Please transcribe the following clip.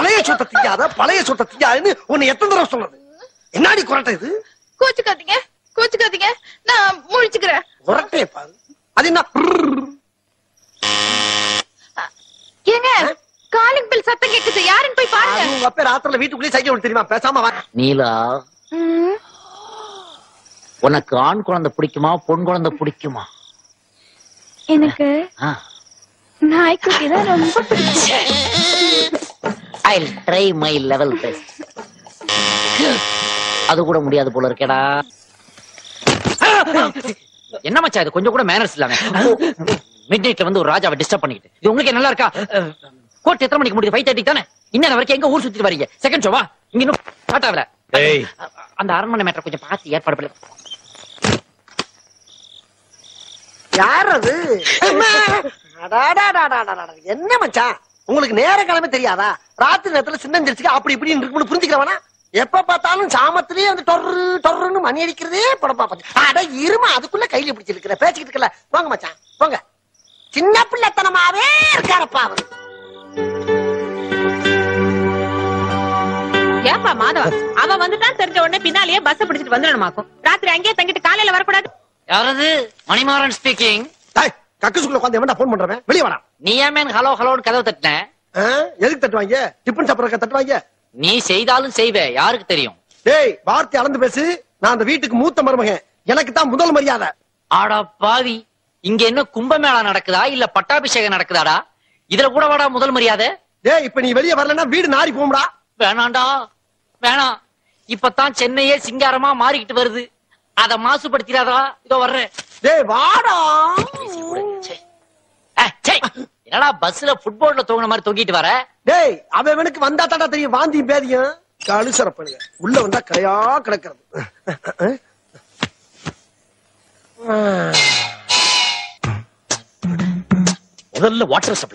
பழைய சொத்தை திங்காத பழைய சொத்தை திங்காதுன்னு உன்னை எத்தனை தடவை சொல்றது என்னடி குரட்டை இது கோச்சுக்காதீங்க கோச்சுக்காதீங்க நான் முழிச்சுக்கிறேன் குரட்டைய பாரு அது என்ன ஏங்க காலிங் பில் சத்தம் கேக்குது யாருன்னு போய் அது பாருங்க உங்க அப்பா ராத்திரில வீட்டுக்குள்ளேயே சைக்கிள் ஓட்ட தெரியுமா பேசாம வா நீலா ம், உனக்கு ஆண் குழந்தை பிடிக்குமா பொன் குழந்தை பிடிக்குமா எனக்கு ஆ நாய்க்குட்டி தான் ரொம்ப பிடிக்கும் I try my level best அது கூட முடியாது போல இருக்கேடா என்ன மச்சா இது கொஞ்சம் கூட மேனர்ஸ் இல்லாம மிட் நைட்ல வந்து ஒரு ராஜாவை டிஸ்டர்ப் பண்ணிக்கிட்டு இது உங்களுக்கு நல்லா இருக்கா கோர்ட் எத்தனை மணிக்கு முடியுது ஃபைவ் தேர்ட்டி தானே இன்னும் வரைக்கும் எங்க ஊர் சுத்திட்டு வரீங்க செகண்ட் ஷோவா இங்க இன்னும் ஸ்டார்ட் ஆகல ஏய். அந்த அரண்மனை மேட்டர் கொஞ்சம் பார்த்து ஏற்பாடு பண்ணு யார் அது அடாடாடாடாடாடா. என்ன மச்சான் உங்களுக்கு நேர கிழமை தெரியாதா ராத்திரி நேரத்துல சின்னஞ்சிருச்சுக்கு அப்படி இப்படின்னு இருக்கும்னு புரிஞ்சுக்கிறவனா எப்ப பார்த்தாலும் சாமத்திலேயே வந்து டொர்ரு டொர்ருன்னு மணி அடிக்கிறதே படப்பா பார்த்து அட இருமா அதுக்குள்ள கையில பிடிச்சிருக்கிற பேசிக்கிட்டு இருக்கல போங்க மச்சான் போங்க சின்ன பிள்ளைத்தனமாவே இருக்காரப்பா அவரு ஏப்பா மாதவா அவன் வந்துட்டான் தெரிஞ்ச உடனே பின்னாலேயே பஸ் பிடிச்சிட்டு வந்துடணுமாக்கும் ராத்திரி அங்கேயே தங்கிட்டு காலையில வரக்கூடாது யாரது மணிமாறன் ஸ்பீக்கிங் டேய், கக்குசுக்குள்ள உட்காந்து எவன்டா போன் பண்றவன் வெளிய வரா நீ ஏன் ஹலோ ஹலோன்னு கதவு தட்டின எதுக்கு தட்டுவாங்க டிஃபன் சாப்பிடறக்க தட்டுவாங்க நீ செய்தாலும் செய்வே யாருக்கு தெரியும் டேய் வார்த்தை அளந்து பேசு நான் அந்த வீட்டுக்கு மூத்த மருமகன் எனக்கு தான் முதல் மரியாதை ஆடா பாவி இங்க என்ன கும்பமேளா நடக்குதா இல்ல பட்டாபிஷேகம் நடக்குதாடா இதுல கூட வாடா முதல் மரியாதை டேய் இப்ப நீ வெளிய வரலன்னா வீடு நாரி போகும்டா வேணாண்டா வேணாம் இப்பதான் சென்னையே சிங்காரமா மாறிக்கிட்டு வருது அத மாசுபடுத்திடாதா இதோ வர்றேன் டேய் வாடா ச்சே. ஏய், ச்சே. என்னடா பஸ்ல ஃபுட்போர்ட்ல தூங்கின மாதிரி தொங்கிட்டு வர டேய் அவனுக்கு வந்தா தாண்டா தெரியும் வாந்தியும் பேதியும் கழுசரப்படுங்க உள்ள வந்தா கரையா கிடக்கிறது முதல்ல வாட்டர் சப்ளை